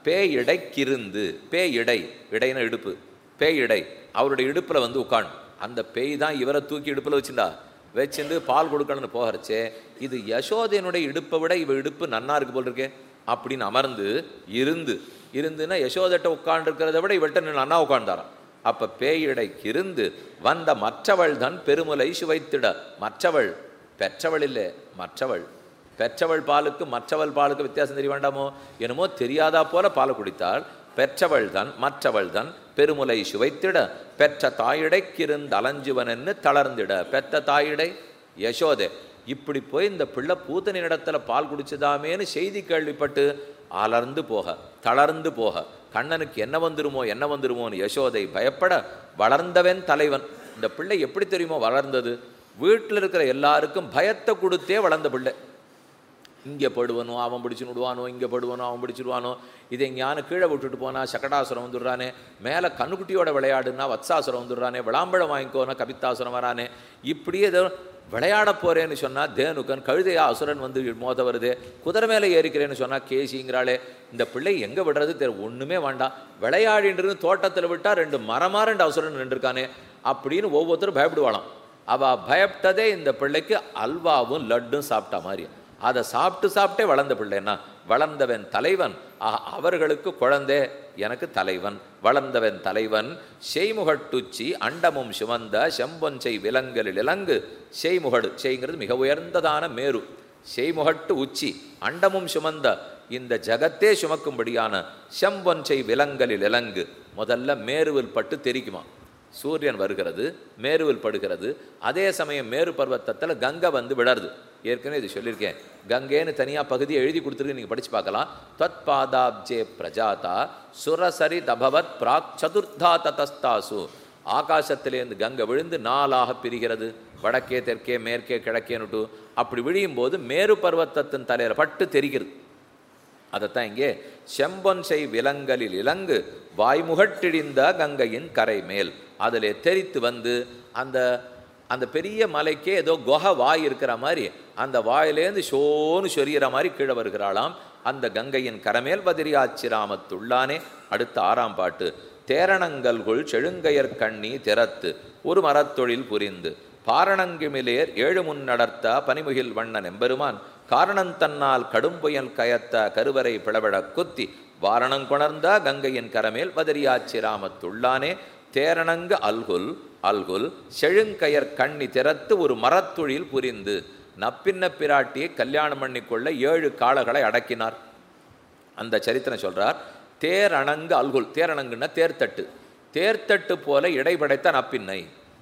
பேயிடை கிருந்து பேயிடை இடைன இடுப்பு பேயிடை அவருடைய இடுப்புல வந்து உட்காந்து அந்த பேய் தான் இவரை தூக்கி இடுப்புல வச்சுண்டா வச்சுட்டு பால் கொடுக்கணும்னு போகிறச்சே இது யசோதையனுடைய இடுப்பை விட இவ இடுப்பு நன்னா இருக்கு போல் இருக்கே அப்படின்னு அமர்ந்து இருந்து இருந்துன்னா யசோதட்ட உட்காண்டிருக்கிறத விட இவள்கிட்ட நின்று நன்னா உட்கார்ந்தாராம் அப்ப பேயிடைக்கு இருந்து வந்த மற்றவள் தான் பெருமுலை சுவைத்திட மற்றவள் பெற்றவள் இல்லை மற்றவள் பெற்றவள் பாலுக்கு மற்றவள் பாலுக்கு வித்தியாசம் தெரிய வேண்டாமோ என்னமோ தெரியாதா போல பாலை குடித்தாள் பெற்றவள் தான் மற்றவள் தான் பெருமுலை சுவைத்திட பெற்ற தாயிடைக்கிருந்து அலஞ்சுவனன்னு தளர்ந்திட பெற்ற தாயிடை யசோதே இப்படி போய் இந்த பிள்ளை பூத்தனி இடத்துல பால் குடிச்சதாமேன்னு செய்தி கேள்விப்பட்டு அலர்ந்து போக தளர்ந்து போக கண்ணனுக்கு என்ன வந்துருமோ என்ன வந்துருமோன்னு யசோதை பயப்பட வளர்ந்தவன் தலைவன் இந்த பிள்ளை எப்படி தெரியுமோ வளர்ந்தது வீட்டில் இருக்கிற எல்லாருக்கும் பயத்தை கொடுத்தே வளர்ந்த பிள்ளை இங்கே படுவனோ அவன் பிடிச்சு விடுவானோ இங்கே படுவனோ அவன் பிடிச்சிடுவானோ இதை ஞான கீழே விட்டுட்டு போனா சக்கடாசுரம் வந்துடுறானே மேலே கண்ணுக்குட்டியோட விளையாடுனா வத்சாசுரம் வந்துடுறானே விளாம்பழம் வாங்கிக்கோனா கபித்தாசுரம் வரானே இப்படியே ஏதோ விளையாட போறேன்னு சொன்னா தேனுக்கன் கழுதையா அசுரன் வந்து மோத வருது குதிரை மேலே ஏறிக்கிறேன்னு சொன்னா கேசிங்கிறாளே இந்த பிள்ளை எங்க விடுறது தெரியல ஒண்ணுமே வேண்டாம் விளையாடின்றது தோட்டத்தில் விட்டா ரெண்டு மரமா ரெண்டு அசுரன் நின்றுருக்கானே அப்படின்னு ஒவ்வொருத்தரும் பயப்படுவாளாம் அவ பயப்பட்டதே இந்த பிள்ளைக்கு அல்வாவும் லட்டும் சாப்பிட்டா மாதிரி அதை சாப்பிட்டு சாப்பிட்டே வளர்ந்த பிள்ளைன்னா வளர்ந்தவன் தலைவன் ஆஹா, அவர்களுக்கு குழந்தை எனக்கு தலைவன் வளர்ந்தவன் தலைவன் செய்முகட்டுச்சி அண்டமும் சுமந்த செம்பொன்சை விலங்கலில் இலங்கு செய்முகடு செய்ங்கிறது மிக உயர்ந்ததான மேரு செய்முகட்டு உச்சி அண்டமும் சுமந்த இந்த ஜகத்தே சுமக்கும்படியான செம்பொன்சை விலங்கலில் இலங்கு முதல்ல மேருவில் பட்டு தெரிக்குமா சூரியன் வருகிறது மேருவில் படுகிறது அதே சமயம் மேரு பர்வத்தத்தில் கங்கை வந்து விடருது ஏற்கனவே இது சொல்லியிருக்கேன் கங்கேன்னு தனியாக பகுதியை எழுதி கொடுத்துருக்கு நீங்கள் படித்து பார்க்கலாம் தத் பாதாப்ஜே பிரஜாதா சுரசரி தபவத் பிராக் சதுர்த்தா ததஸ்தாசு ஆகாசத்திலேருந்து கங்கை விழுந்து நாலாக பிரிகிறது வடக்கே தெற்கே மேற்கே கிழக்கேன்னுட்டு அப்படி விழியும் போது மேரு பர்வத்தத்தின் தலையில் பட்டு தெரிகிறது அதைத்தான் இங்கே செம்பொன்சை விலங்கலில் இலங்கு வாய்முகட்டிடிந்த கங்கையின் கரை மேல் அதில் தெரித்து வந்து அந்த அந்த பெரிய மலைக்கே ஏதோ குகை வாய் இருக்கிற மாதிரி அந்த வாயிலேருந்து ஷோன்னு சொரியிற மாதிரி கீழே வருகிறாளாம் அந்த கங்கையின் கரமேல் பதிரியாச்சிராமத்துள்ளானே அடுத்த ஆறாம் பாட்டு தேரணங்கல்குள் செழுங்கையர் கண்ணி திறத்து ஒரு மரத்தொழில் புரிந்து பாரணங்கிமிலேர் ஏழு முன்னடர்த்த பனிமுகில் வண்ணன் எம்பெருமான் காரணம் தன்னால் கடும் புயல் கயத்த கருவறை பிளவிழக் குத்தி வாரணங் கொணர்ந்த கங்கையின் கரமேல் பதிரியாச்சிராமத்துள்ளானே தேரணங்கு அல்குல் அல்குல் செழுங்கயர் கண்ணி திறத்து ஒரு மரத்துழில் புரிந்து நப்பின்ன பிராட்டியை கல்யாணம் பண்ணிக்கொள்ள ஏழு காளைகளை அடக்கினார் அந்த சரித்திரம் சொல்றார் தேரணங்கு அல்குல் தேரணங்குன்னா தேர்த்தட்டு தேர்த்தட்டு போல இடைபடைத்த நப்பின்னை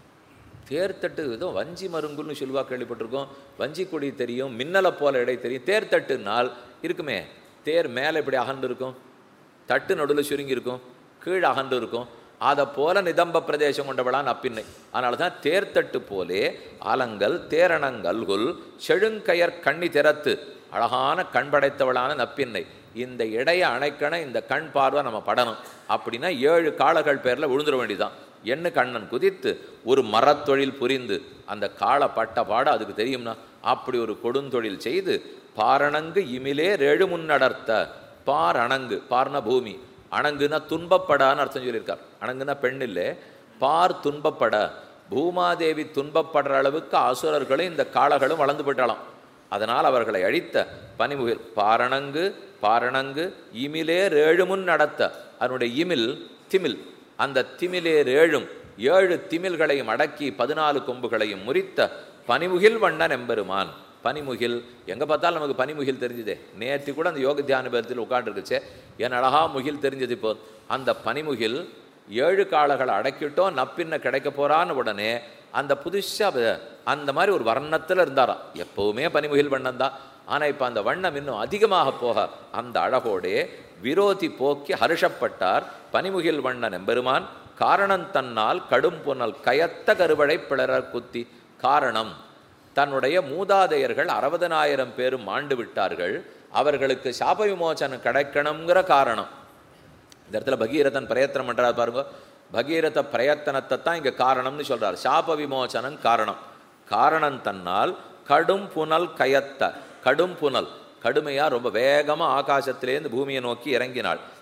தேர்த்தட்டு ஏதோ வஞ்சி மருங்குல்னு சொல்லுவா கேள்விப்பட்டிருக்கோம் வஞ்சி கொடி தெரியும் மின்னலை போல இடை தெரியும் தேர்த்தட்டுனால் இருக்குமே தேர் மேலே இப்படி அகன்று இருக்கும் தட்டு நடுவில் சுருங்கி இருக்கும் கீழே அகன்று இருக்கும் அதை போல நிதம்ப பிரதேசம் கொண்டவளான் அப்பின்னை அதனால தான் தேர்த்தட்டு போலே ஆலங்கல் தேரணங்கல்குல் செழுங்கயர் கண்ணி திறத்து அழகான கண் படைத்தவளான நப்பின்னை இந்த இடைய அணைக்கண இந்த கண் பார்வை நம்ம படணும் அப்படின்னா ஏழு காளைகள் பேரில் விழுந்துட வேண்டியதான் எண்ணு கண்ணன் குதித்து ஒரு மரத்தொழில் புரிந்து அந்த காளை பட்ட பாட அதுக்கு தெரியும்னா அப்படி ஒரு கொடுந்தொழில் செய்து பாரணங்கு இமிலே ரெழு முன்னடர்த்த பார் அணங்கு பார்ன பூமி அணங்குனா துன்பப்படான்னு அர்த்தம் சொல்லியிருக்கார் அணங்குனா பெண் இல்லை பார் துன்பப்பட பூமாதேவி துன்பப்படுற அளவுக்கு அசுரர்களும் இந்த காளைகளும் வளர்ந்து போயிட்டாலாம் அதனால் அவர்களை அழித்த பனிமுகில் பாரணங்கு பாரணங்கு இமிலே ரேழுமுன் நடத்த அதனுடைய இமில் திமில் அந்த திமிலேர் ஏழும் ஏழு திமில்களையும் அடக்கி பதினாலு கொம்புகளையும் முறித்த பனிமுகில் வண்ணன் எம்பெருமான் பனிமுகில் எங்கே பார்த்தாலும் நமக்கு பனிமுகில் தெரிஞ்சுதே நேற்று கூட அந்த யோக தியான பேரத்தில் உட்காந்துருக்குச்சே என் அழகா முகில் தெரிஞ்சது இப்போ அந்த பனிமுகில் ஏழு காளைகளை அடக்கிட்டோம் நப்பின்ன கிடைக்க போறான்னு உடனே அந்த புதுசாக அந்த மாதிரி ஒரு வர்ணத்தில் இருந்தாராம் எப்பவுமே பனிமுகில் வண்ணம் தான் ஆனால் இப்போ அந்த வண்ணம் இன்னும் அதிகமாக போக அந்த அழகோடே விரோதி போக்கி ஹர்ஷப்பட்டார் பனிமுகில் வண்ணன் எம்பெருமான் காரணம் தன்னால் கடும் புனல் கயத்த கருவழை பிளரர் குத்தி காரணம் தன்னுடைய மூதாதையர்கள் அறுபதனாயிரம் பேரும் மாண்டு விட்டார்கள் அவர்களுக்கு சாப விமோசனம் கிடைக்கணுங்கிற காரணம் இந்த இடத்துல பகீரதன் பிரயத்தனம் பண்றாரு பாருங்க பகீரத பிரயத்தனத்தை தான் இங்க காரணம்னு சொல்றார் சாப விமோசனம் காரணம் காரணம் தன்னால் கடும் புனல் கயத்த கடும் புனல் கடுமையா ரொம்ப வேகமா ஆகாசத்திலேருந்து பூமியை நோக்கி இறங்கினாள்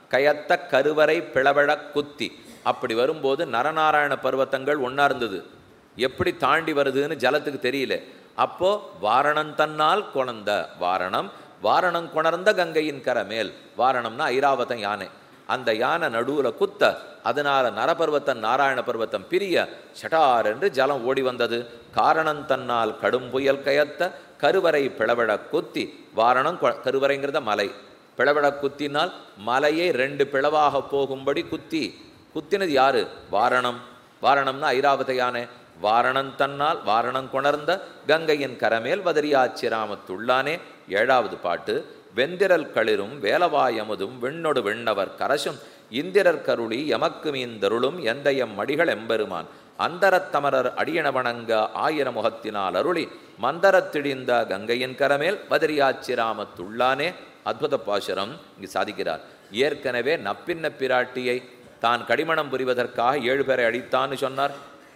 கயத்த கருவறை பிளவழ குத்தி அப்படி வரும்போது நரநாராயண பர்வத்தங்கள் ஒன்றா இருந்தது எப்படி தாண்டி வருதுன்னு ஜலத்துக்கு தெரியல அப்போ வாரணம் தன்னால் கொணர்ந்த வாரணம் வாரணம் கொணர்ந்த கங்கையின் கரை மேல் வாரணம்னா ஐராவதம் யானை அந்த யானை நடுவுல குத்த அதனால நரபர்வத்தம் நாராயண பர்வத்தம் பிரிய சட்டார் என்று ஜலம் ஓடி வந்தது காரணம் தன்னால் கடும் புயல் கயத்த கருவறை பிளவிட குத்தி வாரணம் கொ- கருவறைங்கிறத மலை பிளவிட குத்தினால் மலையை ரெண்டு பிளவாக போகும்படி குத்தி குத்தினது யாரு வாரணம் வாரணம்னா ஐராவத யானை வாரணம் தன்னால் வாரணம் கொணர்ந்த கங்கையின் கரமேல் வதரியாச்சிராமத்துள்ளானே ஏழாவது பாட்டு வெந்திரல் களிரும் வேலவாயமுதும் விண்ணொடு விண்ணவர் கரசும் இந்திரர் கருளி எமக்கு மீந்தருளும் எந்தையம் மடிகள் எம்பெருமான் அந்தரத்தமரர் அடியன வணங்க ஆயிர முகத்தினால் அருளி மந்தரத்திடிந்த கங்கையின் கரமேல் வதரியாச்சிராமத்துள்ளானே அற்புத பாசுரம் இங்கு சாதிக்கிறார் ஏற்கனவே நப்பின்ன பிராட்டியை தான் கடிமணம் புரிவதற்காக ஏழு பேரை அடித்தான்னு சொன்னார்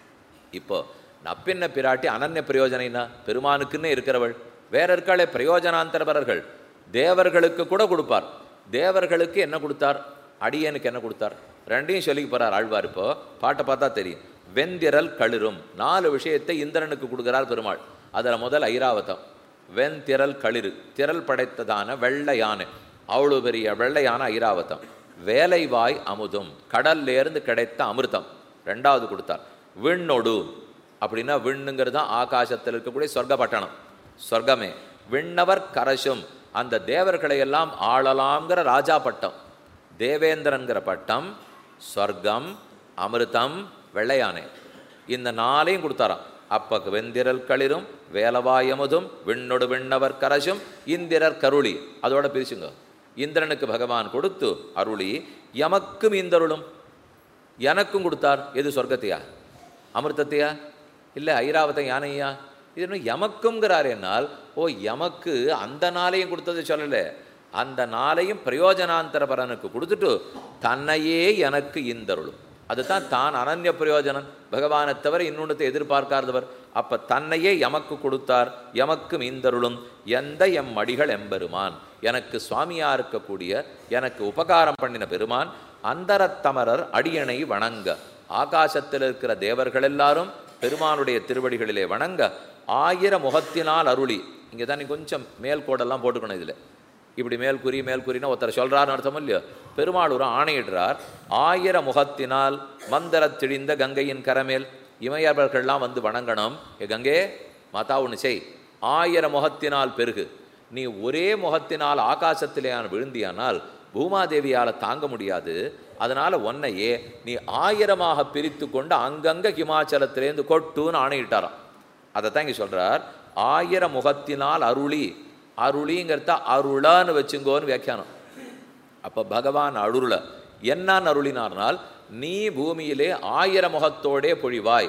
இப்போ நப்பின்ன பிராட்டி அனன்ய பிரயோஜனைனா பெருமானுக்குன்னு இருக்கிறவள் வேற இருக்காளே பிரயோஜனாந்தரபரர்கள் தேவர்களுக்கு கூட கொடுப்பார் தேவர்களுக்கு என்ன கொடுத்தார் அடியனுக்கு என்ன கொடுத்தார் ரெண்டையும் சொல்லி போறார் ஆழ்வார் இப்போ பாட்டை பார்த்தா தெரியும் வெந்திரல் களிரும் நாலு விஷயத்தை இந்திரனுக்கு கொடுக்கிறார் பெருமாள் அதில் முதல் ஐராவதம் வெண்திரல் களிறு திரள் படைத்ததான வெள்ளை யானை அவ்வளோ பெரிய வெள்ளை யானை ஐராவதம் வேலைவாய் அமுதும் கடல்லேருந்து கிடைத்த அமிர்தம் ரெண்டாவது கொடுத்தார் விண்ணொடு அப்படின்னா விண்ணுங்கிறது தான் ஆகாசத்தில் இருக்கக்கூடிய சொர்க்க பட்டணம் சொர்க்கமே விண்ணவர் கரசும் அந்த தேவர்களை எல்லாம் ஆளலாம்ங்கிற ராஜா பட்டம் தேவேந்திரன்கிற பட்டம் சொர்க்கம் அமிர்தம் வெள்ளையானை இந்த நாளையும் கொடுத்தாராம் அப்ப வெந்திரல் களிரும் வேலவாயமுதும் விண்ணொடு விண்ணவர் கரசும் இந்திரர் கருளி அதோட பிரிச்சுங்க இந்திரனுக்கு பகவான் கொடுத்து அருளி எமக்கும் இந்தருளும் எனக்கும் கொடுத்தார் எது சொர்க்கத்தையா அமிர்தத்தையா இல்லை ஐராவதம் யானையா இது இன்னும் எமக்குங்கிறார் என்னால் ஓ எமக்கு அந்த நாளையும் கொடுத்தது சொல்லலை அந்த நாளையும் பிரயோஜனாந்தர பரனுக்கு கொடுத்துட்டு தன்னையே எனக்கு இந்தருளும் அதுதான் தான் அனன்ய பிரயோஜனன் பகவானை தவிர இன்னொன்றத்தை எதிர்பார்க்காதவர் அப்ப தன்னையே எமக்கு கொடுத்தார் எமக்கும் இந்தருளும் எந்த எம் மடிகள் எம்பெருமான் எனக்கு சுவாமியா இருக்கக்கூடிய எனக்கு உபகாரம் பண்ணின பெருமான் அந்தரத்தமரர் அடியனை வணங்க ஆகாசத்தில் இருக்கிற தேவர்கள் எல்லாரும் பெருமானுடைய திருவடிகளிலே வணங்க ஆயிர முகத்தினால் அருளி இங்கே தான் நீ கொஞ்சம் மேல் கோடெல்லாம் போட்டுக்கணும் இதில் இப்படி மேல் குறி மேல் குறின்னா ஒருத்தர் சொல்றாருன்னு அர்த்தம் இல்லையோ பெருமாள் ஒரு ஆணையிடுறார் ஆயிர முகத்தினால் மந்தரத் திழிந்த கங்கையின் கரமேல் இமையவர்கள்லாம் வந்து வணங்கணும் ஏ கங்கே மாதா ஒன்று செய் ஆயிர முகத்தினால் பெருகு நீ ஒரே முகத்தினால் ஆகாசத்திலே விழுந்தியானால் பூமாதேவியால் தாங்க முடியாது அதனால உன்னையே நீ ஆயிரமாக பிரித்து கொண்டு அங்கங்க ஹிமாச்சலத்திலேருந்து கொட்டுன்னு ஆணையிட்டாராம் அதைத்தான் இங்கே சொல்றார் ஆயிர முகத்தினால் அருளி அருளிங்கிறத அருளான்னு வச்சுங்கோன்னு வியாக்கியானம் அப்போ பகவான் அருள என்னான்னு அருளினார்னால் நீ பூமியிலே ஆயிர முகத்தோடே பொழிவாய்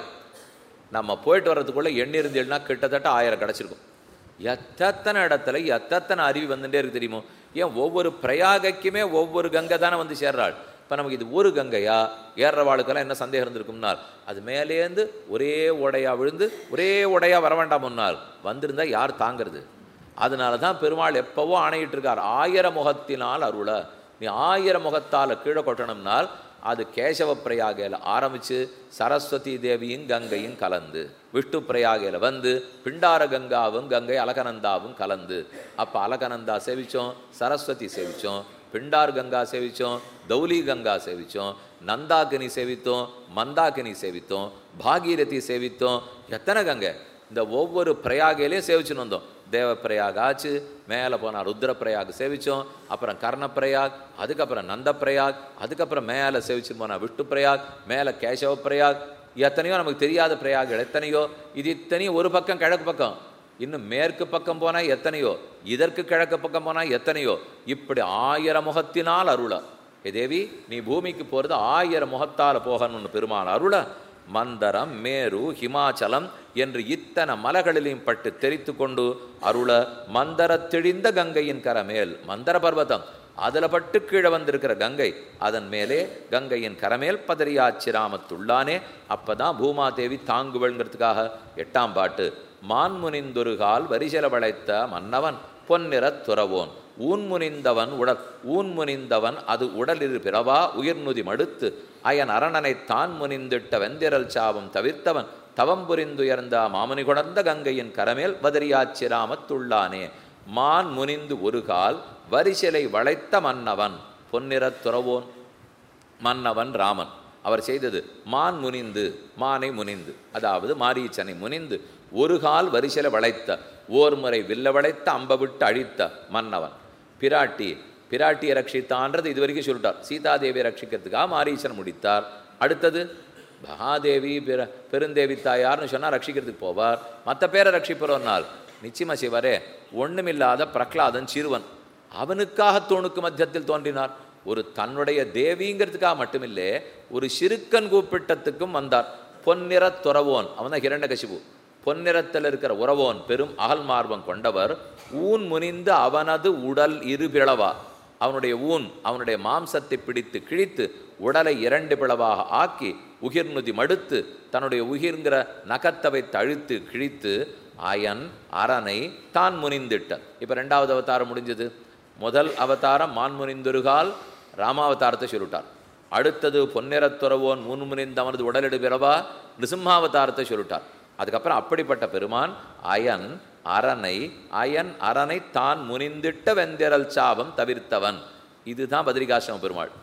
நம்ம போயிட்டு வர்றதுக்குள்ள எண்ணிருந்தேன்னா கிட்டத்தட்ட ஆயிரம் கிடச்சிருக்கும் எத்தனை இடத்துல எத்தனை அருவி வந்துட்டே இருக்கு தெரியுமோ ஏன் ஒவ்வொரு பிரயாகைக்குமே ஒவ்வொரு கங்கை தானே வந்து சேர்றாள் இப்போ நமக்கு இது ஒரு கங்கையா ஏறுறவாளுக்கெல்லாம் என்ன சந்தேகம் இருந்திருக்கும்னால் அது மேலேருந்து ஒரே உடையா விழுந்து ஒரே உடையா வர வேண்டாம் முன்னால் வந்திருந்தா யார் தாங்கிறது அதனால தான் பெருமாள் எப்பவோ ஆணையிட்டு இருக்கார் ஆயிர முகத்தினால் அருள நீ ஆயிர முகத்தால் கீழே கொட்டணும்னால் அது கேசவ பிரயாகையில் ஆரம்பித்து சரஸ்வதி தேவியும் கங்கையும் கலந்து விஷ்ணு பிரயாகையில் வந்து பிண்டார கங்காவும் கங்கை அலகநந்தாவும் கலந்து அப்போ அலகநந்தா சேவிச்சோம் சரஸ்வதி சேவிச்சோம் பிண்டார் கங்கா சேவிச்சோம் தௌலி கங்கா சேவிச்சோம் நந்தாகினி சேவித்தோம் மந்தாகினி சேவித்தோம் பாகீரதி சேவித்தோம் எத்தனை கங்கை இந்த ஒவ்வொரு பிரயாகையிலையும் சேவிச்சுன்னு வந்தோம் தேவ பிரயாக் ஆச்சு மேலே போனால் ருத்ர பிரயாக் சேவிச்சோம் அப்புறம் கர்ண பிரயாக் அதுக்கப்புறம் நந்த பிரயாக் அதுக்கப்புறம் மேலே சேவிச்சு போனால் விஷ்ணு பிரயாக் மேலே கேசவ பிரயாக் எத்தனையோ நமக்கு தெரியாத பிரயாக்கள் எத்தனையோ இது இத்தனையும் ஒரு பக்கம் கிழக்கு பக்கம் இன்னும் மேற்கு பக்கம் போனால் எத்தனையோ இதற்கு கிழக்கு பக்கம் போனால் எத்தனையோ இப்படி ஆயிரம் முகத்தினால் அருள ஏ தேவி நீ பூமிக்கு போகிறது ஆயிரம் முகத்தால் போகணும்னு பெருமாள் அருள மந்தரம் மேரு ஹிமாச்சலம் என்று இத்தனை மலைகளிலையும் பட்டு தெரித்து கொண்டு அருள மந்தர திழிந்த கங்கையின் கரமேல் மந்தர பர்வதம் அதில் பட்டு கீழே வந்திருக்கிற கங்கை அதன் மேலே கங்கையின் கரமேல் பதரியாச்சிராமத்துள்ளானே அப்பதான் பூமாதேவி தாங்குவள்ங்கிறதுக்காக எட்டாம் பாட்டு மான்முனிந்தொருகால் வரிசல வளைத்த மன்னவன் பொன்னிறத் துறவோன் ஊன் முனிந்தவன் உடல் ஊன் முனிந்தவன் அது உடலிரு பிறவா உயிர்நுதி மடுத்து அயன் அரணனை தான் முனிந்திட்ட வெந்திரல் சாபம் தவிர்த்தவன் தவம் புரிந்துயர்ந்த மாமுனி கொடர்ந்த கங்கையின் கரமேல் பதரியாச்சிராமத்துள்ளானே மான் முனிந்து ஒரு கால் வரிசிலை வளைத்த மன்னவன் பொன்னிறத் துறவோன் மன்னவன் ராமன் அவர் செய்தது மான் முனிந்து மானை முனிந்து அதாவது மாரீச்சனை முனிந்து ஒரு கால் வரிசையில வளைத்த ஓர் முறை வில்ல வளைத்த அம்ப விட்டு அழித்த மன்னவன் பிராட்டி பிராட்டியை ரட்சித்தான்றது இது வரைக்கும் சொல்லிட்டார் சீதாதேவியை ரட்சிக்கிறதுக்காக மாரீச்சன் முடித்தார் அடுத்தது மகாதேவி பெர பெருந்தேவி தாயார்னு சொன்னால் ரட்சிக்கிறதுக்கு போவார் மற்ற பேரை ரட்சிப்போனால் நிச்சயமா செய்வாரே ஒண்ணுமில்லாத பிரகலாதன் சிறுவன் அவனுக்காக தூணுக்கு மத்தியத்தில் தோன்றினார் ஒரு தன்னுடைய தேவிங்கிறதுக்காக மட்டுமில்லே ஒரு சிறுக்கன் கூப்பிட்டத்துக்கும் வந்தார் பொன்னிற துறவோன் அவன் தான் ஹிரண்யகசிபு பொன்னிறத்தில் இருக்கிற உறவோன் பெரும் அகல் மார்பம் கொண்டவர் ஊன் முனிந்து அவனது உடல் இரு பிளவா அவனுடைய ஊன் அவனுடைய மாம்சத்தை பிடித்து கிழித்து உடலை இரண்டு பிளவாக ஆக்கி உகிர்நுதி மடுத்து தன்னுடைய உகிர்ங்கிற நகத்தவை தழுத்து கிழித்து அயன் அரணை தான் முனிந்திட்ட இப்போ ரெண்டாவது அவதாரம் முடிஞ்சது முதல் அவதாரம் மான் முனிந்தொருகால் ராமாவதாரத்தை சொல்லிட்டார் அடுத்தது பொன்னிறத்துறவோன் முன் முனிந்தவனது உடலிடு பிறவா நிசிம்மாவதாரத்தை சொல்லிட்டார் அதுக்கப்புறம் அப்படிப்பட்ட பெருமான் அயன் அரணை அயன் அரணை தான் முனிந்திட்ட வெந்திரல் சாபம் தவிர்த்தவன் இதுதான் பத்ரிகாசிரம பெருமாள்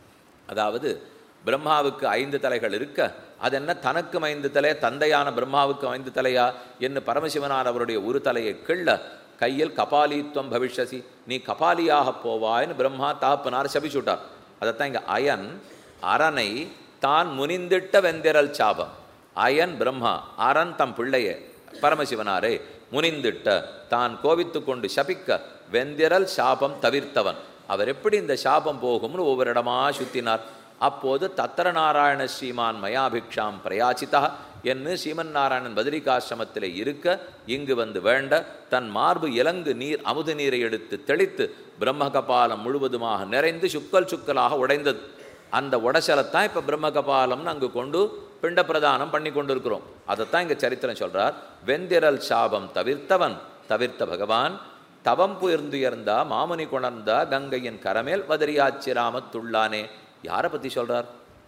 அதாவது பிரம்மாவுக்கு ஐந்து தலைகள் இருக்க அது என்ன தனக்கும் ஐந்து தலை தந்தையான பிரம்மாவுக்கு ஐந்து தலையா என்று பரமசிவனார் அவருடைய ஒரு தலையை கிள்ள கையில் கபாலித்துவம் பவிஷ்யசி நீ கபாலியாக போவாய்னு பிரம்மா தாப்பனார் சபிச்சுட்டார் அதைத்தான் இங்கே அயன் அரணை தான் முனிந்திட்ட வெந்திரல் சாபம் அயன் பிரம்மா அரண் தம் பிள்ளையே பரமசிவனாரே முனிந்திட்ட தான் கோவித்து கொண்டு சபிக்க வெந்திரல் சாபம் தவிர்த்தவன் அவர் எப்படி இந்த சாபம் போகும்னு ஒவ்வொரு இடமா சுத்தினார் அப்போது தத்திர நாராயண ஸ்ரீமான் மயாபிக்ஷாம் பிரயாச்சிதா என்று ஸ்ரீமன் நாராயணன் பத்ரிகாசிரமத்திலே இருக்க இங்கு வந்து வேண்ட தன் மார்பு இலங்கு நீர் அமுது நீரை எடுத்து தெளித்து பிரம்மகபாலம் முழுவதுமாக நிறைந்து சுக்கல் சுக்கலாக உடைந்தது அந்த உடசலத்தான் இப்போ பிரம்மகபாலம்னு அங்கு கொண்டு பிண்ட பிரதானம் பண்ணி கொண்டிருக்கிறோம் அதைத்தான் இங்கே சரித்திரம் சொல்றார் வெந்திரல் சாபம் தவிர்த்தவன் தவிர்த்த பகவான் தவம் புயர்ந்துயர்ந்தா மாமுனி கொணர்ந்தா கங்கையின் கரமேல் வதரியாச்சிராமத்துள்ளானே யாரை பற்றி சொல்றார்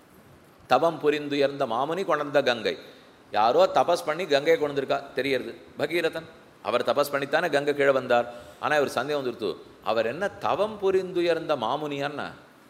தவம் புரிந்துயர்ந்த மாமுனி கொணர்ந்த கங்கை யாரோ தபஸ் பண்ணி கங்கையை கொண்டிருக்கா தெரியறது பகீரதன் அவர் தபஸ் பண்ணித்தானே கங்கை கீழே வந்தார் ஆனால் இவர் சந்தேகம் வந்துருத்து அவர் என்ன தவம் புரிந்துயர்ந்த மாமுனியான்னா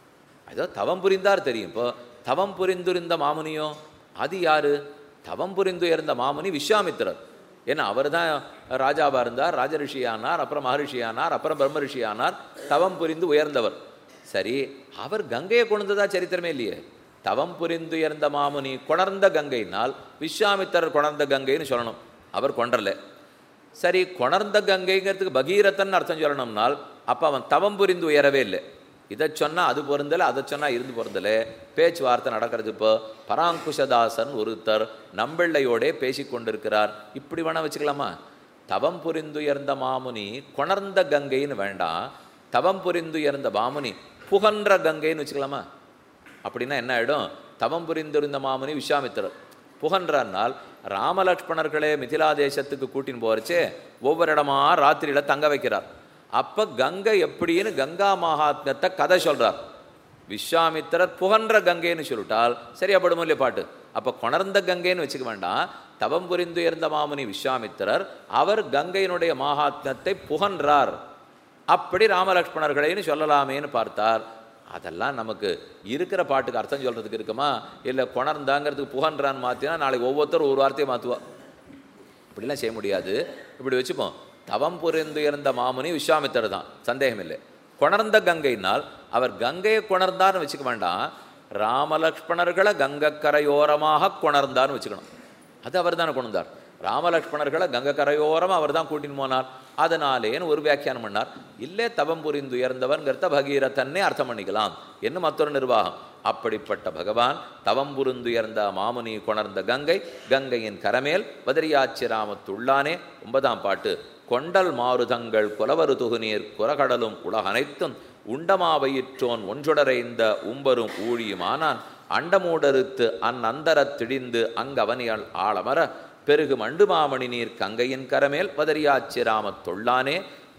ஏதோ தவம் புரிந்தார் தெரியும் இப்போ தவம் புரிந்துருந்த மாமுனியோ அது யாரு தவம் புரிந்துயர்ந்த மாமுனி விஸ்வாமித்திரர் ஏன்னா அவர் தான் ராஜாவாக இருந்தார் ராஜரிஷியானார் அப்புறம் மகரிஷியானார் அப்புறம் பிரம்ம ரிஷியானார் தவம் புரிந்து உயர்ந்தவர் சரி அவர் கங்கையை கொண்டதா சரித்திரமே இல்லையே தவம் புரிந்துயர்ந்த மாமுனி கொணர்ந்த கங்கைனால் விஸ்வாமித்திரர் கொணர்ந்த கங்கைன்னு சொல்லணும் அவர் கொண்டரல சரி கொணர்ந்த கங்கைங்கிறதுக்கு பகீரதன் அர்த்தம் சொல்லணும்னால் அப்போ அவன் தவம் புரிந்து உயரவே இல்லை இதை சொன்னால் அது பொருந்தலை அதை சொன்னால் இருந்து பொருந்தலை பேச்சுவார்த்தை நடக்கிறது இப்போ பராங்குஷதாசன் ஒருத்தர் நம்பிள்ளையோடே பேசி கொண்டிருக்கிறார் இப்படி வேணா வச்சுக்கலாமா தவம் புரிந்துயர்ந்த மாமுனி கொணர்ந்த கங்கைன்னு வேண்டாம் தவம் புரிந்துயர்ந்த மாமுனி புகன்ற கங்கைன்னு வச்சுக்கலாமா அப்படின்னா என்ன ஆகிடும் தவம் புரிந்திருந்த மாமுனி விஸ்வாமித்திரர் புகன்றால் ராமலக்ஷ்மணர்களே மிதிலா தேசத்துக்கு கூட்டின்னு போகிறச்சே ஒவ்வொரு இடமா ராத்திரியில் தங்க வைக்கிறார் அப்போ கங்கை எப்படின்னு கங்கா மகாத்மத்தை கதை சொல்கிறார் விஸ்வாமித்திரர் புகன்ற கங்கைன்னு சொல்லிட்டால் சரியாப்படுமோ இல்லையா பாட்டு அப்போ கொணர்ந்த கங்கைன்னு வச்சுக்க வேண்டாம் தவம் புரிந்துயர்ந்த மாமுனி விஸ்வாமித்திரர் அவர் கங்கையினுடைய மகாத்மத்தை புகன்றார் அப்படி ராமலக்ஷ்மணர்களைன்னு சொல்லலாமேன்னு பார்த்தார் அதெல்லாம் நமக்கு இருக்கிற பாட்டுக்கு அர்த்தம் சொல்கிறதுக்கு இருக்குமா இல்லை கொணர்ந்தாங்கிறதுக்கு புகன்றான்னு மாற்றினா நாளைக்கு ஒவ்வொருத்தரும் ஒரு வார்த்தையை மாற்றுவா இப்படிலாம் செய்ய முடியாது இப்படி வச்சுப்போம் தவம் புரிந்துயர்ந்த மாமுனி விஸ்வாமித்தர் தான் சந்தேகம் இல்லை கொணர்ந்த கங்கைனால் அவர் கங்கையை கொணர்ந்தார்னு வச்சுக்க வேண்டாம் ராமலக்ஷ்மணர்களை கங்கக்கரையோரமாக கொணர்ந்தார்னு வச்சுக்கணும் அது அவர் தானே கொண்டார் ராமலக்ஷ்மணர்களை கங்கக்கரையோரமாக அவர் தான் கூட்டின்னு போனார் அதனாலேன்னு ஒரு வியாக்கியானம் பண்ணார் இல்லே தவம் புரிந்து உயர்ந்தவன்கிறத பகீரதன்னே அர்த்தம் பண்ணிக்கலாம் என்ன மற்றொரு நிர்வாகம் அப்படிப்பட்ட பகவான் தவம் புரிந்துயர்ந்த மாமுனி கொணர்ந்த கங்கை கங்கையின் கரமேல் பதரியாச்சிராமத்துள்ளானே ஒன்பதாம் பாட்டு கொண்டல் மாருதங்கள் குலவரு துகுநீர் குரகடலும் உலகனைத்தும் உண்டமாவயிற்றோன் ஒன்றுடரைந்த உம்பரும் ஊழியுமானான் அண்டமூடறுத்து அந்நந்தரத் திடிந்து அங்கவனியல் ஆளமர பெருகு மண்டுமாமணி நீர் கங்கையின் கரமேல் பதரியாச்சிராமத் தொள்ளானே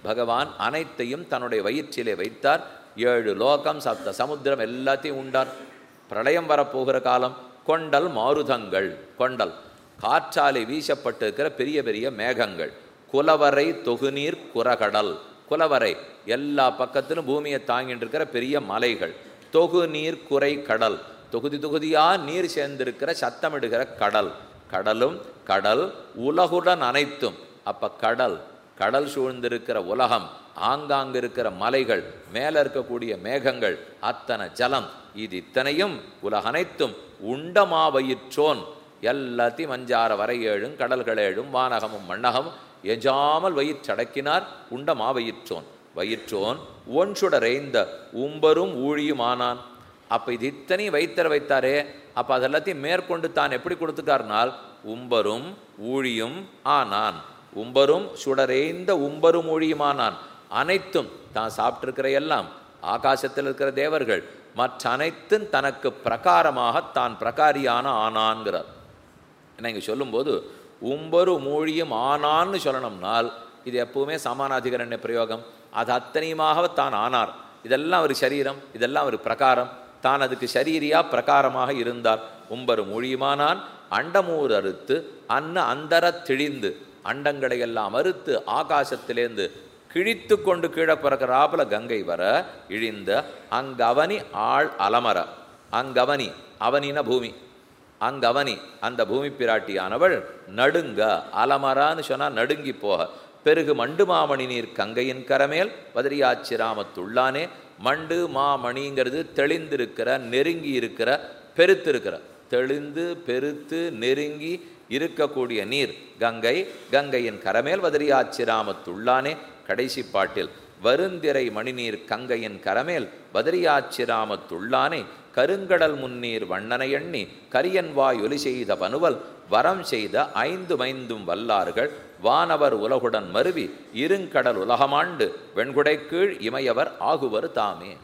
பகவான் அனைத்தையும் தன்னுடைய வயிற்றிலே வைத்தார் ஏழு லோகம் சப்த சமுத்திரம் எல்லாத்தையும் உண்டார் பிரளயம் வரப்போகிற காலம் கொண்டல் மாருதங்கள் கொண்டல் காற்றாலே வீசப்பட்டிருக்கிற பெரிய பெரிய மேகங்கள் குலவரை தொகுநீர் குறகடல் குலவரை எல்லா பக்கத்திலும் பூமியை தாங்கிட்டு இருக்கிற பெரிய மலைகள் தொகு நீர் குறை கடல் தொகுதி தொகுதியா நீர் சேர்ந்திருக்கிற சத்தமிடுகிற கடல் கடலும் கடல் உலகுடன் அனைத்தும் அப்ப கடல் கடல் சூழ்ந்திருக்கிற உலகம் ஆங்காங்கு இருக்கிற மலைகள் மேல இருக்கக்கூடிய மேகங்கள் அத்தனை ஜலம் இது இத்தனையும் உலக அனைத்தும் உண்டமாவயிற்றோன் எல்லாத்தையும் அஞ்சார வரை ஏழும் கடல்கள் ஏழும் வானகமும் மண்ணகமும் எஜாமல் வயிற்றடக்கினார் உண்டமா வயிற்றோன் வயிற்றோன் ஒன்றுடரைந்த உம்பரும் ஊழியுமானான் அப்ப இது இத்தனையும் வைத்தர வைத்தாரே அப்ப அதெல்லாத்தையும் மேற்கொண்டு தான் எப்படி கொடுத்துட்டார்னால் உம்பரும் ஊழியும் ஆனான் உம்பரும் சுடரேந்த உம்பரும் ஊழியுமானான் அனைத்தும் தான் சாப்பிட்டிருக்கிற எல்லாம் ஆகாசத்தில் இருக்கிற தேவர்கள் மற்ற அனைத்தும் தனக்கு பிரகாரமாக தான் பிரகாரியான ஆனான்கிறார் ஏன்னா இங்கே சொல்லும்போது உம்பரு மூழியும் ஆனான்னு சொல்லணும்னால் இது எப்பவுமே சமானாதிகரண்ய பிரயோகம் அது அத்தனையுமாக தான் ஆனார் இதெல்லாம் ஒரு சரீரம் இதெல்லாம் ஒரு பிரகாரம் தான் அதுக்கு சரீரியா பிரகாரமாக இருந்தார் உம்பரு மொழியுமானான் அண்டமூர் அறுத்து அன்ன அந்தர திழிந்து அண்டங்களை எல்லாம் அறுத்து ஆகாசத்திலேந்து கிழித்து கொண்டு கீழே பிறக்கிறாப்புல கங்கை வர இழிந்த அங்கவனி ஆள் அலமர அங்கவனி அவனின பூமி அங்கவனி அந்த பூமி பிராட்டியானவள் நடுங்க அலமரான்னு சொன்னா நடுங்கி போக பெருகு மண்டு மாமணி நீர் கங்கையின் கரமேல் பதரியாச்சிராமத்துள்ளானே மண்டு மாமணிங்கிறது தெளிந்திருக்கிற நெருங்கி இருக்கிற பெருத்து இருக்கிற தெளிந்து பெருத்து நெருங்கி இருக்கக்கூடிய நீர் கங்கை கங்கையின் கரமேல் வதரியாச்சிராமத்துள்ளானே கடைசி பாட்டில் வருந்திரை மணிநீர் கங்கையின் கரமேல் பதரியாச்சிராமத்துள்ளானே கருங்கடல் முன்னீர் வண்ணனை எண்ணி கரியன்வாய் ஒலி செய்த பனுவல் வரம் செய்த ஐந்து மைந்தும் வல்லார்கள் வானவர் உலகுடன் மருவி இருங்கடல் உலகமாண்டு வெண்குடை கீழ் இமையவர் ஆகுவர் தாமே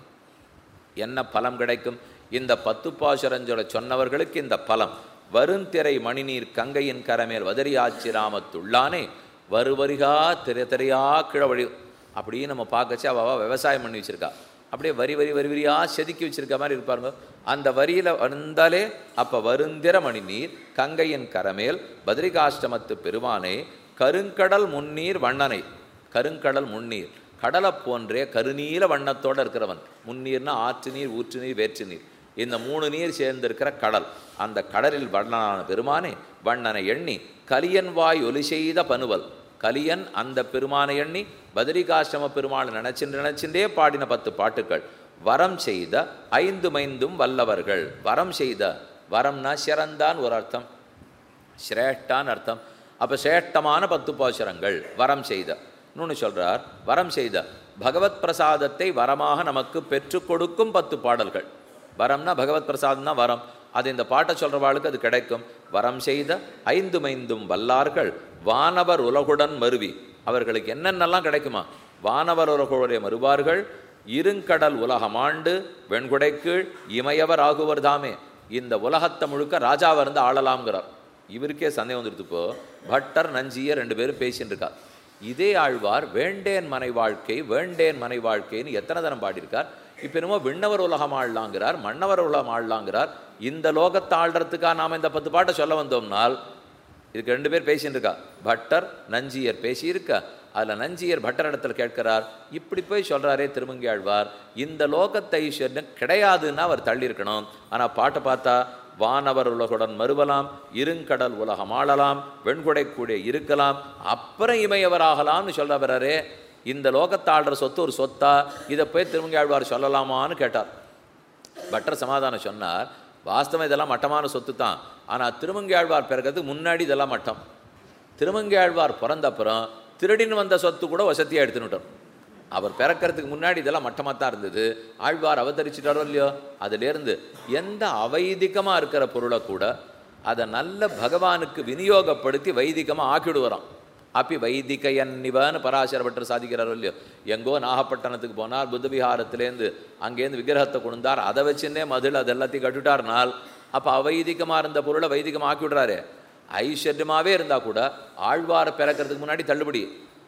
என்ன பலம் கிடைக்கும் இந்த பத்து பாசுரஞ்சொல சொன்னவர்களுக்கு இந்த பலம் வருந்திரை மணிநீர் கங்கையின் கரமேல் வதரியாச்சிராமத்துள்ளானே வருவரிகா திரை திரையா கிழவழி அப்படியே நம்ம பார்க்கச்சு அவ விவசாயம் பண்ணி வச்சிருக்கா அப்படியே வரி வரி வரி வரியா செதுக்கி வச்சிருக்க மாதிரி இருப்பாருங்க அந்த வரியில வந்தாலே அப்ப வருந்திர மணி நீர் கங்கையின் கரமேல் பத்ரிகாஷ்டமத்து பெருமானே கருங்கடல் முன்னீர் வண்ணனை கருங்கடல் முன்னீர் கடலை போன்றே கருநீல வண்ணத்தோட இருக்கிறவன் முன்னீர்னா ஆற்று நீர் ஊற்று நீர் வேற்று நீர் இந்த மூணு நீர் சேர்ந்திருக்கிற கடல் அந்த கடலில் வண்ணனான பெருமானே வண்ணனை எண்ணி கலியன் வாய் ஒலி செய்த பனுவல் கலியன் அந்த பெருமானை எண்ணி பதரிகாசிரம பெருமாள் நினைச்சின்று நினைச்சின்றே பாடின பத்து பாட்டுக்கள் வரம் செய்த ஐந்து மைந்தும் வல்லவர்கள் வரம் செய்த வரம்னா சிறந்தான் ஒரு அர்த்தம் சிரேஷ்டான்னு அர்த்தம் அப்போ சிரேஷ்டமான பத்து பாசுரங்கள் வரம் செய்த இன்னொன்று சொல்றார் வரம் செய்த பகவத் பிரசாதத்தை வரமாக நமக்கு பெற்றுக் கொடுக்கும் பத்து பாடல்கள் வரம்னா பகவத் பிரசாதம் தான் வரம் அது இந்த பாட்டை சொல்றவாளுக்கு அது கிடைக்கும் வரம் செய்த ஐந்து மைந்தும் வல்லார்கள் வானவர் உலகுடன் மருவி அவர்களுக்கு என்னென்னலாம் கிடைக்குமா வானவர் உலகுடைய மறுவார்கள் இருங்கடல் உலகமாண்டு வெண்குடைக்கீழ் இமையவர் ஆகுவர் தாமே இந்த உலகத்தை முழுக்க ராஜாவை இருந்து ஆளலாம்ங்கிறார் இவருக்கே சந்தேகம் வந்துடுது இப்போ பட்டர் நஞ்சியர் ரெண்டு பேரும் பேசின்னு இருக்கா இதே ஆழ்வார் வேண்டேன் மனை வாழ்க்கை வேண்டேன் மனை வாழ்க்கைன்னு எத்தனை தரம் பாடியிருக்கார் இப்போ என்னமோ விண்ணவர் உலகம் ஆளலாங்கிறார் மன்னவர் உலகம் ஆளலாங்கிறார் இந்த லோகத்தை ஆள்றதுக்காக நாம் இந்த பத்து பாட்டை சொல்ல வந்தோம்னால் இதுக்கு ரெண்டு பேர் பேசின்னு இருக்கா பட்டர் நஞ்சியர் பேசியிருக்க அதில் நஞ்சியர் பட்டர் இடத்துல கேட்கிறார் இப்படி போய் சொல்கிறாரே திருமங்கி ஆழ்வார் இந்த லோகத்தை ஐஸ்வர்யம் கிடையாதுன்னு அவர் தள்ளியிருக்கணும் ஆனால் பாட்டை பார்த்தா வானவர் உலகுடன் மறுவலாம் இருங்கடல் உலகம் ஆளலாம் வெண்குடை கூட இருக்கலாம் அப்புறம் இமையவராகலாம்னு சொல்ல வர்றாரே இந்த லோகத்தை ஆள்ற சொத்து ஒரு சொத்தா இதை போய் திருமங்கி ஆழ்வார் சொல்லலாமான்னு கேட்டார் பட்டர் சமாதானம் சொன்னார் வாஸ்தவம் இதெல்லாம் மட்டமான சொத்து தான் ஆனால் திருமங்கையாழ்வார் பிறக்கிறதுக்கு முன்னாடி இதெல்லாம் மட்டம் திருமங்கையாழ்வார் பிறந்த அப்புறம் திருடின்னு வந்த சொத்து கூட வசதியாக எடுத்துனுட்டோம் அவர் பிறக்கிறதுக்கு முன்னாடி இதெல்லாம் மட்டமாக தான் இருந்தது ஆழ்வார் அவதரிச்சிட்டாரோ இல்லையோ அதிலேருந்து எந்த அவைதிகமாக இருக்கிற பொருளை கூட அதை நல்ல பகவானுக்கு விநியோகப்படுத்தி வைதிகமாக ஆக்கிடுவராம் அப்பி வைதிகையன்னிவன்னு பராசரப்பட்டர் சாதிக்கிறாரோ இல்லையோ எங்கோ நாகப்பட்டினத்துக்கு போனார் புத்த விஹாரத்திலேருந்து அங்கேருந்து விக்கிரகத்தை கொண்டார் அதை வச்சுன்னே மதில் அது எல்லாத்தையும் கட்டுட்டார்னால் அப்போ அவைதிகமாக இருந்த பொருளை வைதிகமாக ஆக்கி விடுறாரு ஐஸ்வர்யமாகவே இருந்தால் கூட ஆழ்வாரை பிறக்கிறதுக்கு முன்னாடி தள்ளுபடி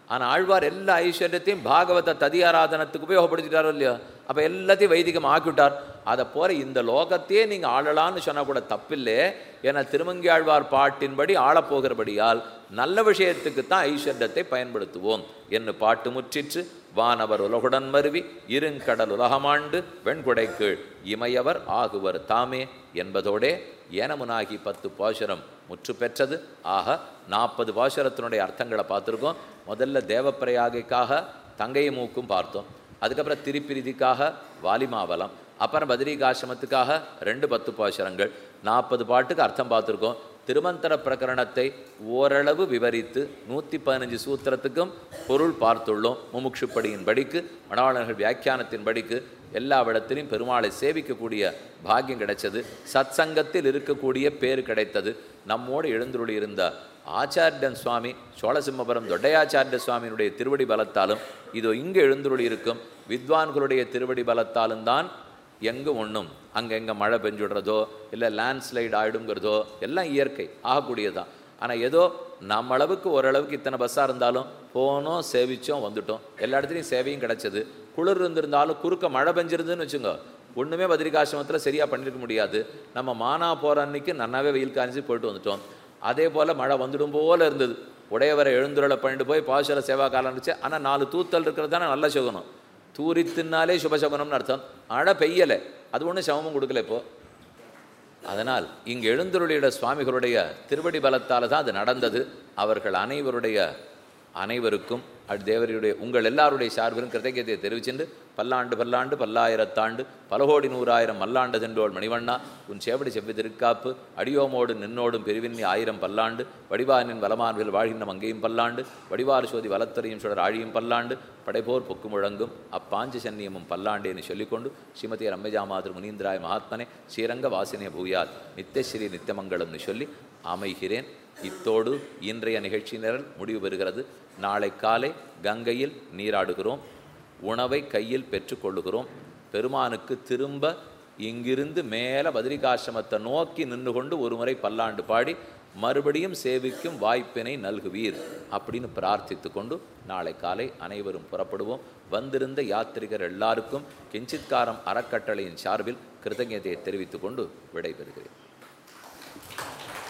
ஆனால் ஆழ்வார் எல்லா ஐஸ்வர்யத்தையும் பாகவத ததியாராதனத்துக்கு உபயோகப்படுத்திட்டாரோ இல்லையோ அப்போ எல்லாத்தையும் வைதிகம் ஆக்கிவிட்டார் அதை போல இந்த லோகத்தையே நீங்கள் ஆளலான்னு சொன்னால் கூட தப்பில்லை ஏன்னா திருமங்கி ஆழ்வார் பாட்டின்படி ஆளப்போகிறபடியால் நல்ல விஷயத்துக்கு தான் ஐஸ்வர்யத்தை பயன்படுத்துவோம் என்று பாட்டு முற்றிற்று வானவர் உலகுடன் மருவி இருங்கடல் உலகமாண்டு வெண்குடைக்கீழ் இமையவர் ஆகுவர் தாமே என்பதோடே ஏனமுனாகி பத்து பாசுரம் முற்று பெற்றது ஆக நாற்பது பாசுரத்தினுடைய அர்த்தங்களை பார்த்துருக்கோம் முதல்ல தேவப்பிரயாகைக்காக தங்கை மூக்கும் பார்த்தோம் அதுக்கப்புறம் திருப்பிரிதிக்காக வாலிமாவலம் அப்புறம் பத்ரிகாசிரமத்துக்காக ரெண்டு பத்து பாசுரங்கள் நாற்பது பாட்டுக்கு அர்த்தம் பார்த்துருக்கோம் திருமந்திர பிரகரணத்தை ஓரளவு விவரித்து நூற்றி பதினஞ்சு சூத்திரத்துக்கும் பொருள் பார்த்துள்ளோம் முமுட்சுப்படியின் படிக்கு மணவாளர்கள் வியாக்கியானத்தின் படிக்கு எல்லா இடத்திலையும் பெருமாளை சேவிக்கக்கூடிய பாக்கியம் கிடைச்சது சத்சங்கத்தில் இருக்கக்கூடிய பேர் கிடைத்தது நம்மோடு எழுந்துருளி இருந்த ஆச்சாரியன் சுவாமி சோழசிம்மபுரம் தொட்டையாச்சாரிய சுவாமியினுடைய திருவடி பலத்தாலும் இதோ இங்கே எழுந்துருளி இருக்கும் வித்வான்களுடைய திருவடி பலத்தாலும் தான் எங்கே ஒன்றும் அங்கே எங்கே மழை பெஞ்சுடுறதோ இல்லை லேண்ட்ஸ்லைடு ஆகிடுங்கிறதோ எல்லாம் இயற்கை ஆகக்கூடியதான் ஆனால் ஏதோ நம்ம அளவுக்கு ஓரளவுக்கு இத்தனை பஸ்ஸாக இருந்தாலும் போனோம் சேவிச்சோம் வந்துட்டோம் எல்லா இடத்துலையும் சேவையும் கிடச்சிது குளிர் இருந்திருந்தாலும் குறுக்க மழை பெஞ்சிருந்துன்னு வச்சுங்க ஒன்றுமே பத்ரிகாசிரமத்தில் சரியாக பண்ணியிருக்க முடியாது நம்ம மானா போகிற அன்னைக்கு நன்னாவே வெயில் காய்ச்சி போயிட்டு வந்துட்டோம் அதே போல் மழை வந்துடும் போல இருந்தது உடையவரை எழுந்துருளை பண்ணிட்டு போய் பாசுர சேவா காலம் இருந்துச்சு ஆனால் நாலு தூத்தல் இருக்கிறது தானே நல்ல சுகனம் தூரித்தினாலே சுபசகுனம்னு அர்த்தம் மழை பெய்யலை அது ஒன்றும் சமமும் கொடுக்கல இப்போ அதனால் இங்கு எழுந்தருளிட சுவாமிகளுடைய திருவடி பலத்தால் தான் அது நடந்தது அவர்கள் அனைவருடைய அனைவருக்கும் அது தேவருடைய உங்கள் எல்லாருடைய சார்பிலும் கிருத்தகத்தை தெரிவிச்சென்று பல்லாண்டு பல்லாண்டு பல்லாயிரத்தாண்டு பலகோடி நூறாயிரம் மல்லாண்டு சென்றோள் மணிவண்ணா உன் சேவடி செவ்வி திருக்காப்பு அடியோமோடு நின்னோடும் பெருவின்னி ஆயிரம் பல்லாண்டு வடிவானின் வலமான்கள் வாழ்கின்ற மங்கையும் பல்லாண்டு வடிவாறு சோதி வலத்துறையும் சுடர் ஆழியும் பல்லாண்டு படைபோர் பொக்கு முழங்கும் அப்பாஞ்ச சன்னியமும் பல்லாண்டு என்று சொல்லிக்கொண்டு ஸ்ரீமதி ரம்மஜாமாதிரு முனீந்திராய மகாத்மனே ஸ்ரீரங்க வாசினே பூயாத் நித்தியஸ்ரீ நித்தியமங்கலம்னு சொல்லி அமைகிறேன் இத்தோடு இன்றைய நிகழ்ச்சி நிரல் முடிவு பெறுகிறது நாளை காலை கங்கையில் நீராடுகிறோம் உணவை கையில் பெற்றுக்கொள்ளுகிறோம் பெருமானுக்கு திரும்ப இங்கிருந்து மேலே பத்ரிகாசிரமத்தை நோக்கி நின்று கொண்டு ஒரு முறை பல்லாண்டு பாடி மறுபடியும் சேவிக்கும் வாய்ப்பினை நல்குவீர் அப்படின்னு பிரார்த்தித்து கொண்டு நாளை காலை அனைவரும் புறப்படுவோம் வந்திருந்த யாத்திரிகர் எல்லாருக்கும் கிஞ்சித்காரம் அறக்கட்டளையின் சார்பில் கிருதஜதையை தெரிவித்துக் கொண்டு விடைபெறுகிறேன்